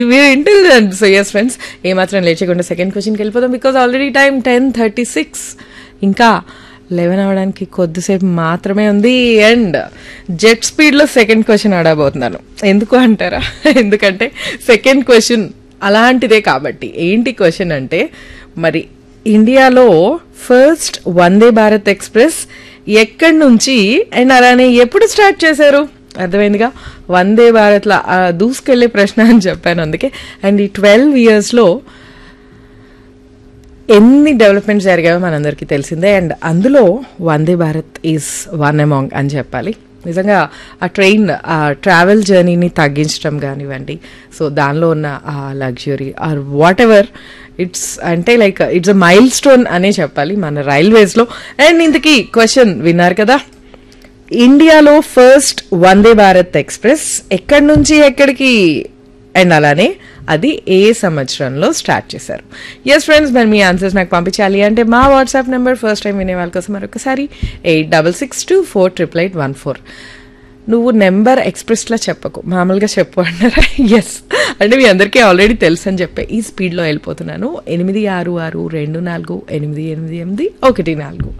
we are intelligent so yes friends ఏమాత్రం late చేయకుండా second క్వశ్చన్కి వెళ్ళిపోదాం because already time ten thirty six ఇంకా లెవెన్ అవడానికి కొద్దిసేపు మాత్రమే ఉంది అండ్ జెట్ స్పీడ్లో సెకండ్ క్వశ్చన్ ఆడబోతున్నాను ఎందుకు అంటారా ఎందుకంటే సెకండ్ క్వశ్చన్ అలాంటిదే కాబట్టి ఏంటి క్వశ్చన్ అంటే మరి ఇండియాలో ఫస్ట్ వందే భారత్ ఎక్స్ప్రెస్ ఎక్కడి నుంచి అండ్ అలానే ఎప్పుడు స్టార్ట్ చేశారు అర్థమైందిగా వందే భారత్లో ఆ దూసుకెళ్లే ప్రశ్న అని చెప్పాను అందుకే అండ్ ఈ ట్వెల్వ్ ఇయర్స్లో ఎన్ని డెవలప్మెంట్స్ జరిగాయో మనందరికీ తెలిసిందే అండ్ అందులో Vande Bharat is one among అని చెప్పాలి నిజంగా ఆ ట్రైన్ ఆ ట్రావెల్ జర్నీని తగ్గించడం కానివ్వండి సో దానిలో ఉన్న ఆ luxury or whatever it's అంటే like it's a milestone అనే చెప్పాలి మన రైల్వేస్లో అండ్ ఇంతకీ క్వశ్చన్ విన్నారు కదా ఇండియాలో ఫస్ట్ వందే భారత్ ఎక్స్ప్రెస్ ఎక్కడి నుంచి ఎక్కడికి అండ్ అలానే అది ఏ సంవత్సరంలో స్టార్ట్ చేశారు ఎస్ ఫ్రెండ్స్ మరి మీ ఆన్సర్స్ నాకు పంపించాలి అంటే మా వాట్సాప్ నెంబర్ ఫస్ట్ టైం వినే వాళ్ళ కోసం మరొకసారి eight double six two four triple eight one four నువ్వు నెంబర్ ఎక్స్ప్రెస్లో చెప్పకు మామూలుగా చెప్పు అన్నారా ఎస్ అంటే మీ అందరికీ ఆల్రెడీ తెలుసు అని చెప్పే ఈ స్పీడ్లో వెళ్ళిపోతున్నాను ఎనిమిది ఆరు ఆరు రెండు నాలుగు ఎనిమిది ఎనిమిది ఎనిమిది ఒకటి నాలుగు